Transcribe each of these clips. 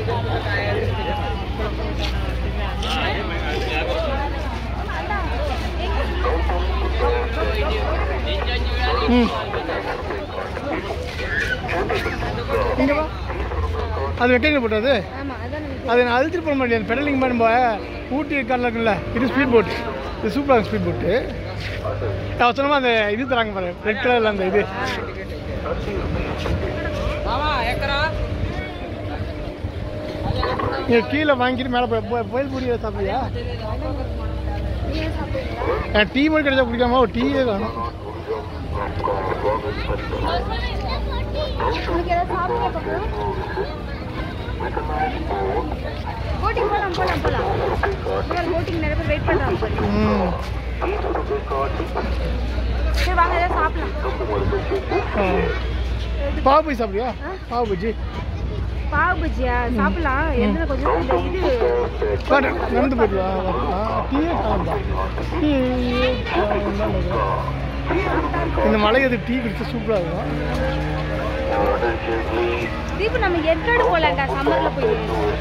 ம் இங்க வா அது வெக்கைங்க போட்டது ஆமா அதான் நமக்கு அது நான் அழுத்திட்டு போக மாட்டேன் பெடலிங் பண்ணும்போது ஊட்டி காரில் இருக்குல்ல இது ஸ்பீட் போட்டு இது சூப்பராக ஸ்பீட் போட்டு அவசரமாக அந்த இது தராங்க பாரு ரெட் கலரில் அந்த இது நீங்க கீழே வாங்கிட்டு மேலே போய் புயல் பூரி சாப்பிடுறியா நீங்க சாப்பிடுறீங்களா டீ மட்டும் கிடைச்சா குடிக்காம ஒரு டீயே வேணும் உனக்கு ஏதாவது சாப்பிட பக்கம் போட்டிங் போலாம் போலாம் போலாம் போட்டிங் நிறைய பேர் வெயிட் பண்றாங்க பாரு. ம் சரி வாங்க ஏதாவது சாப்பிடலாம் ஆ. பாவு பஜ்ஜி சாப்பிடுறியா பாவு பஜ்ஜி பாவு பஜ்ஜியா சாப்பிடலாம் எந்த கொஞ்சம் இந்த இது வாட்டு, நடந்து போயிட்டு வா வா. ஆ, டீயே காணும்பா டீ இந்த மலை அது டீ குடிச்சு சூப்பராக இருக்கும் தீபு நம்ம ஏற்காடு போலாம்டா சம்மர்ல போய்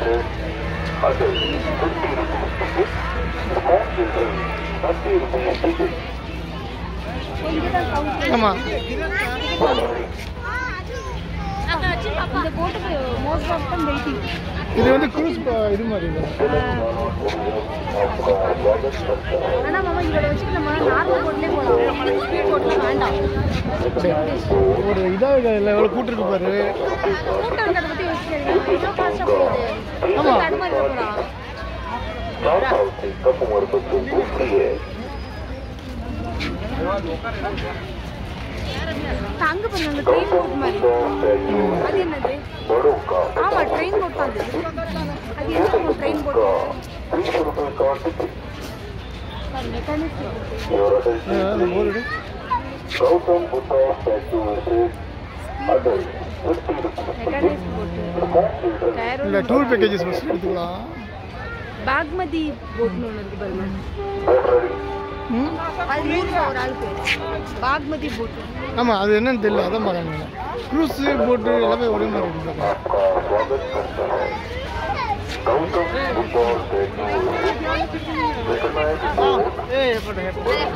கொஞ்சம் தான் count. ஆமாம் இந்த போட்டுக்கு மோஸ்ட் ஆஃப் டம் வெயிட்டிங் இது வந்து க்ரூஸ் இது மாதிரி இல்லை ஆனா மாமா இதோட வச்சுட்டு நம்ம நார்மல் போட்லயே போலாம் ஸ்பீட் போட்லாம் வேண்டாம் சரி ஒரு இதாக இல்லை எவ்வளோ கூட்டிருக்கு பாரு கூட்டம் இருக்கிறத பத்தி யோசிக்காதீங்க எவ்வளோ ஃபாஸ்ட்டாக போகுது ஆமா. தடுமாறி போகிறான் அங்க பாருங்க அந்த ட்ரெயின் போட் மாதிரி அது என்னது ஆமா ட்ரெயின் போட் தான் அது அது என்ன ட்ரெயின் போட் மெக்கானிக் அந்த போர் எடு மெக்கானிக் போட் டயர் இல்லை டூர் பேக்கேஜஸ் ஃபஸ்ட் எடுத்துக்கலாம் பாக்மதி போட்னு ஒன்று இருக்கு பாருங்க ம் அது நூறு ரூபா ஒரு ஆளுக்கு பாக்மதி போட் ஆமாம் அது என்னன்னு தெரியல அதான் பார்க்கணும் க்ரூஸ் போட்டு எல்லாமே ஒரே மாதிரி இருக்கு ஏய் போட்டுங்க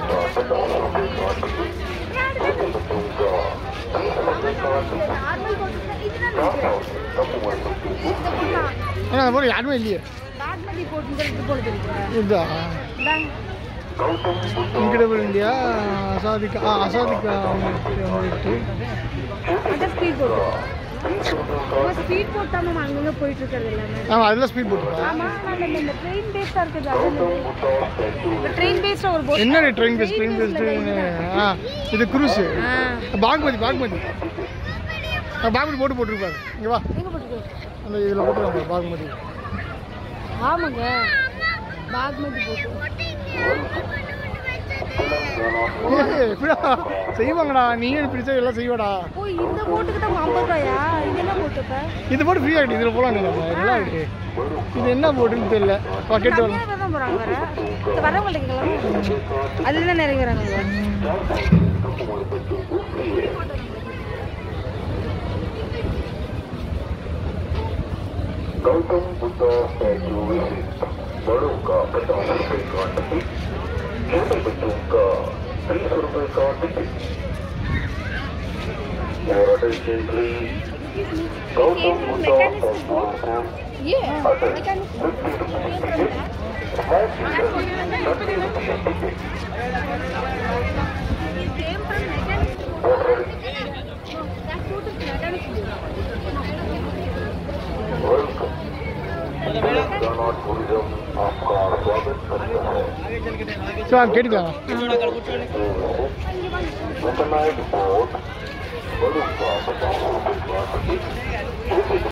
நார்மல் போட் இதுதான் நினைக்கிறேன் ஆனால் அந்த போட்டு யாருமே இல்லையே பாக்மதி போட்டுங்கிறது போல தெரியுது இதா இந்தாங்க இன்கிரெடிபிள் இந்தியா அசாதிக்கா ஆ அசாதிக்கா அவங்க அதான் ஸ்பீட் போட் ஸ்பீட் போட் தான் நம்ம அங்கங்க போயிட்டு இருக்கிறது எல்லாமே ஆமாம் அதில் ஸ்பீட் போட்டுருக்கா ஆமா நான் இந்த- இந்த ட்ரெயின் பேஸ்டா இருக்குது அது இந்த ட்ரெயின் பேஸ்டா ஒரு போட் என்ன ட்ரெயின் பேஸ் ட்ரெயின் பேஸ் ஆ இது குரூஸு ஆ பாக்மதி பாக்மதி ஆ, பாக்மதி போட்டு போட்டிருப்பாரு இங்கே வா எங்க போட்டுருக்கு அந்த இதில் போட்டுருவாங்க பாக்மதி ஆமாங்க பாக்மதி போட்டு ஏய், எப்படிடா செய்வாங்கடா நீயே பிடிச்சா எல்லாம் செய்வாடா ஓ இந்த போட்டுக்கு தான் ஐம்பது ரூபாயா இது என்ன போட்டு இப்ப இது போட்டு ஃப்ரீ ஆகிட்டு இதில் போகலாம் நம்ம நல்லா ஆகிட்டு இது என்ன போட்டுன்னு தெரியல பாக்கெட் வரும் கம்மியாக தான் போறாங்க வர இந்த வரவங்கள்ட்ட கேட்கலாம் அதுதான் நிறைய வராங்க गौतम बुद्ध स्टैचू विजिट बड़ों का पचास रुपए का टिकट छोटे बच्चों का तीस रुपए का ticket Your attention please. Gautam Buddha statue visit ஏ adult 50 rupees ticket. Small children 30 rupees ticket. Get ready. Welcome. Granite Tourism आपका स्वागत करता है சரி வாங்க கேட்டுக்கலாம் Mechanized boat, बड़ों का पचास रुपए का टिकट छोटे